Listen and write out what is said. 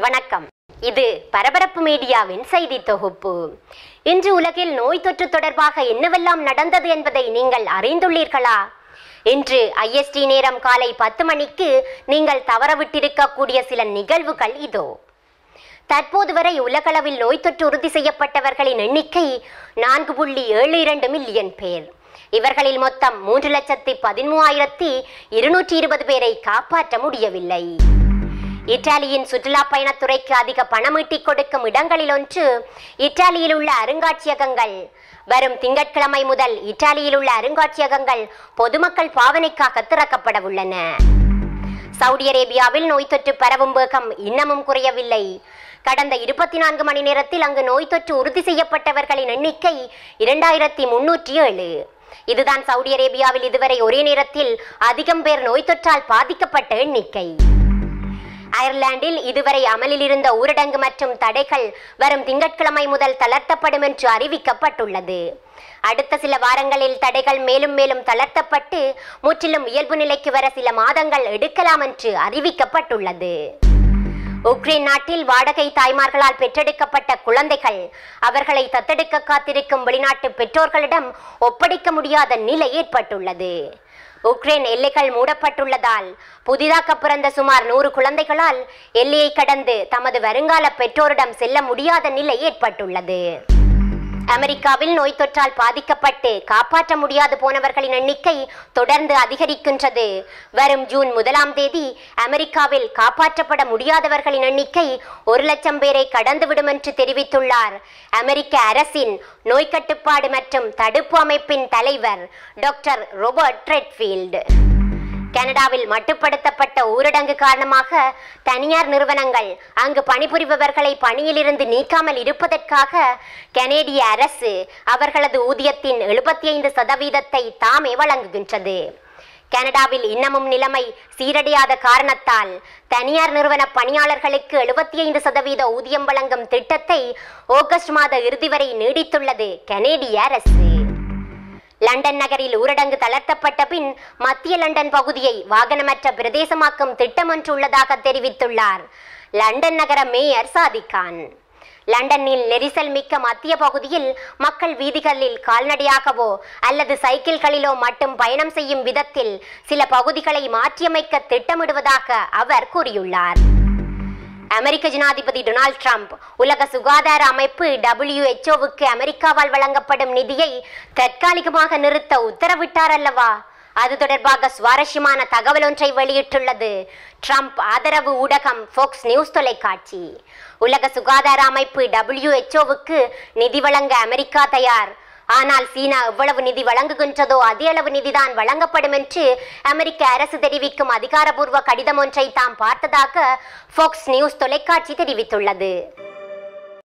வணக்கம் இது பரபரப்பு மீடியாவின் செய்தி தொகுப்பு இன்று உலகில் நோய் தொற்று தொடர்பாக என்னவெல்லாம் நடந்தது என்பதை நீங்கள் அறிந்துள்ளீர்களா இன்று ஐஎஸ்டி நேரம் காலை பத்து மணிக்கு நீங்கள் தவறவிட்டிருக்கக்கூடிய சில நிகழ்வுகள் இதோ தற்போது வரை உலகளவில் நோய் தொற்று உறுதி செய்யப்பட்டவர்களின் எண்ணிக்கை நான்கு புள்ளி ஏழு இரண்டு மில்லியன் பேர் இவர்களில் மொத்தம் மூன்று லட்சத்தி பதிமூவாயிரத்தி இருநூற்றி இருபது பேரை காப்பாற்ற முடியவில்லை இத்தாலியின் சுற்றுலா பயணத்துறைக்கு அதிக பணம் ஈட்டிக் கொடுக்கும் இடங்களில் ஒன்று இத்தாலியில் உள்ள அருங்காட்சியகங்கள் வரும் திங்கட்கிழமை முதல் இத்தாலியில் உள்ள அருங்காட்சியகங்கள் பொதுமக்கள் பாவனைக்காக திறக்கப்பட உள்ளன சவுதி அரேபியாவில் நோய் தொற்று பரவும் வேகம் இன்னமும் குறையவில்லை கடந்த இருபத்தி நான்கு மணி நேரத்தில் அங்கு நோய் தொற்று உறுதி செய்யப்பட்டவர்களின் எண்ணிக்கை இரண்டாயிரத்தி முன்னூற்றி ஏழு இதுதான் சவுதி அரேபியாவில் இதுவரை ஒரே நேரத்தில் அதிகம் பேர் நோய் தொற்றால் பாதிக்கப்பட்ட எண்ணிக்கை அயர்லாந்தில் இதுவரை அமலில் இருந்த ஊரடங்கு மற்றும் தடைகள் வரும் திங்கட்கிழமை முதல் தளர்த்தப்படும் என்று அறிவிக்கப்பட்டுள்ளது அடுத்த சில வாரங்களில் தடைகள் மேலும் மேலும் தளர்த்தப்பட்டு முற்றிலும் இயல்பு நிலைக்கு வர சில மாதங்கள் எடுக்கலாம் என்று அறிவிக்கப்பட்டுள்ளது உக்ரைன் நாட்டில் வாடகை தாய்மார்களால் பெற்றெடுக்கப்பட்ட குழந்தைகள் அவர்களை தத்தெடுக்க காத்திருக்கும் வெளிநாட்டு பெற்றோர்களிடம் ஒப்படைக்க முடியாத நிலை ஏற்பட்டுள்ளது உக்ரைன் எல்லைகள் மூடப்பட்டுள்ளதால் புதிதாக பிறந்த சுமார் நூறு குழந்தைகளால் எல்லையை கடந்து தமது வருங்கால பெற்றோரிடம் செல்ல முடியாத நிலை ஏற்பட்டுள்ளது அமெரிக்காவில் நோய் தொற்றால் பாதிக்கப்பட்டு காப்பாற்ற முடியாது போனவர்களின் எண்ணிக்கை தொடர்ந்து அதிகரிக்கின்றது வரும் ஜூன் முதலாம் தேதி அமெரிக்காவில் காப்பாற்றப்பட முடியாதவர்களின் எண்ணிக்கை ஒரு லட்சம் பேரை கடந்துவிடும் என்று தெரிவித்துள்ளார் அமெரிக்க அரசின் நோய் கட்டுப்பாடு மற்றும் தடுப்பு அமைப்பின் தலைவர் டாக்டர் ரோபர்ட் ரெட்ஃபீல்டு கனடாவில் மட்டுப்படுத்தப்பட்ட ஊரடங்கு காரணமாக தனியார் நிறுவனங்கள் அங்கு பணிபுரிபவர்களை பணியிலிருந்து நீக்காமல் இருப்பதற்காக கனேடிய அரசு அவர்களது ஊதியத்தின் எழுபத்தி ஐந்து சதவீதத்தை தாமே வழங்குகின்றது கனடாவில் இன்னமும் நிலைமை சீரடையாத காரணத்தால் தனியார் நிறுவன பணியாளர்களுக்கு எழுபத்தி ஐந்து சதவீத ஊதியம் வழங்கும் திட்டத்தை ஆகஸ்ட் மாத இறுதி வரை நீடித்துள்ளது கனேடிய அரசு லண்டன் நகரில் ஊரடங்கு தளர்த்தப்பட்ட பின் மத்திய லண்டன் பகுதியை வாகனமற்ற பிரதேசமாக்கும் திட்டம் ஒன்று உள்ளதாக தெரிவித்துள்ளார் லண்டன் நகர மேயர் சாதிகான் லண்டனில் நெரிசல் மிக்க மத்திய பகுதியில் மக்கள் வீதிகளில் கால்நடையாகவோ அல்லது சைக்கிள்களிலோ மட்டும் பயணம் செய்யும் விதத்தில் சில பகுதிகளை மாற்றியமைக்க திட்டமிடுவதாக அவர் கூறியுள்ளார் அமெரிக்க ஜனாதிபதி டொனால்ட் ட்ரம்ப் உலக சுகாதார அமைப்பு டபிள்யூஎச்ஓவுக்கு அமெரிக்காவால் வழங்கப்படும் நிதியை தற்காலிகமாக நிறுத்த உத்தரவிட்டார் அல்லவா அது தொடர்பாக சுவாரஸ்யமான தகவல் ஒன்றை வெளியிட்டுள்ளது ட்ரம்ப் ஆதரவு ஊடகம் ஃபோக்ஸ் நியூஸ் தொலைக்காட்சி உலக சுகாதார அமைப்பு டபிள்யூஎச்ஓவுக்கு நிதி வழங்க அமெரிக்கா தயார் ஆனால் சீனா எவ்வளவு நிதி வழங்குகின்றதோ அதே அளவு நிதிதான் வழங்கப்படும் என்று அமெரிக்க அரசு தெரிவிக்கும் அதிகாரப்பூர்வ கடிதம் ஒன்றை தாம் பார்த்ததாக ஃபோக்ஸ் நியூஸ் தொலைக்காட்சி தெரிவித்துள்ளது